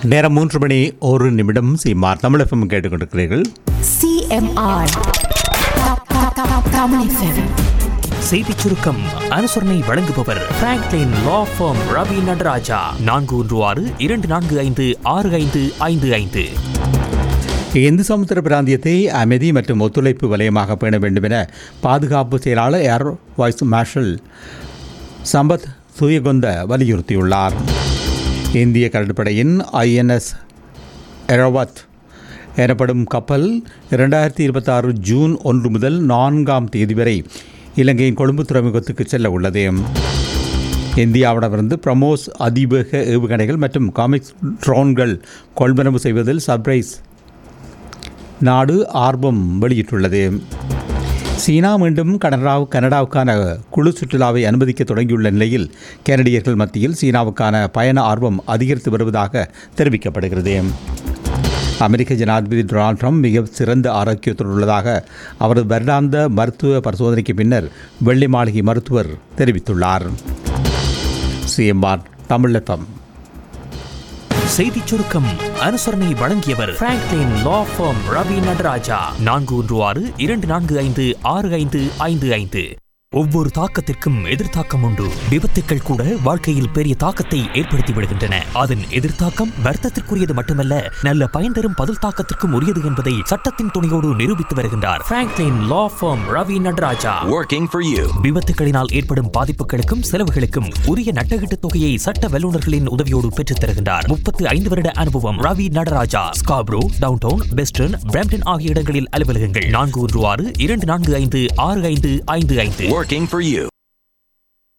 நேரம் மூன்று மணி ஒரு நிமிடம் சீமார் தமிழகம் கேட்டுக்கொண்டிருக்கிறீர்கள் CMR. Top, top, top, Tamil FM. செய்திச் சுருக்கம் அனுசரணை வழங்குபவர் Franklin law firm Ravi Nadaraja நான்கு ஒன்று ஆறு இரண்டு நான்கு ஐந்து ஆறு ஐந்து ஐந்து ஐந்து இந்து சமுத்திர பிராந்தியத்தை அமைதி மற்றும் ஒத்துழைப்பு வலயமாக பேண வேண்டும் என பாதுகாப்பு செயலாளர் air vice marshal Sampath Thuyacontha வலியுறுத்தியுள்ளார் இந்திய கடற்படையின் ஐஎன்எஸ் எரவத் எனப்படும் கப்பல் இரண்டாயிரத்தி இருபத்தாறு ஜூன் ஒன்று முதல் நான்காம் தேதி வரை இலங்கையின் கொழும்பு துறைமுகத்துக்கு செல்ல உள்ளது இந்தியாவிடமிருந்து பிரமோஸ் அதிவேக ஏவுகணைகள் மற்றும் காமிக்ஸ் ட்ரோன்கள் கொள்வனவு செய்வதில் சர்ப்ரைஸ் நாடு ஆர்வம் வெளியிட்டுள்ளது சீனா மீண்டும் கனடா கனடாவுக்கான குழு சுற்றுலாவை அனுமதிக்க தொடங்கியுள்ள நிலையில் கனடியர்கள் மத்தியில் சீனாவுக்கான பயண ஆர்வம் அதிகரித்து வருவதாக தெரிவிக்கப்படுகிறது அமெரிக்க ஜனாதிபதி டொனால்ட் ட்ரம்ப் மிக சிறந்த ஆரோக்கியத்துடன் உள்ளதாக அவரது வருடாந்த மருத்துவ பரிசோதனைக்கு பின்னர் வெள்ளை மாளிகை மருத்துவர் தெரிவித்துள்ளார் சிஎம்ஆர் தமிழகம் செய்திச் சுருக்கம் அனுசரணை வழங்கியவர் Franklin law firm Ravi Nadaraja நான்கு ஒன்று ஆறு இரண்டு நான்கு ஐந்து ஆறு ஐந்து ஐந்து ஐந்து ஒவ்வொரு தாக்கத்திற்கும் எதிர்த்தாக்கம் உண்டு விபத்துக்கள் கூட வாழ்க்கையில் பெரிய தாக்கத்தை ஏற்படுத்தி விடுகின்றன அதன் எதிர்த்தாக்கம் வர்த்தத்திற்குரியது மட்டுமல்ல நல்ல பயன் தரும் பதில் தாக்கத்திற்கும் உரியது என்பதை சட்டத்தின் துணையோடு நிரூபித்து வருகின்றார் Franklin law firm Ravi Nadaraja Working for you. விபத்துகளினால் ஏற்படும் பாதிப்புகளுக்கும் செலவுகளுக்கும் உரிய நட்டகீட்டு தொகையை சட்ட வல்லுநர்களின் உதவியோடு பெற்றுத் தருகின்றார் முப்பத்து ஐந்து வருட அனுபவம் Ravi Nadaraja Scarborough downtown western Brampton ஆகிய இடங்களில் அலுவலகங்கள் நான்கு ஒன்று ஆறு இரண்டு நான்கு ஐந்து ஆறு ஐந்து ஐந்து ஐந்து Working for you.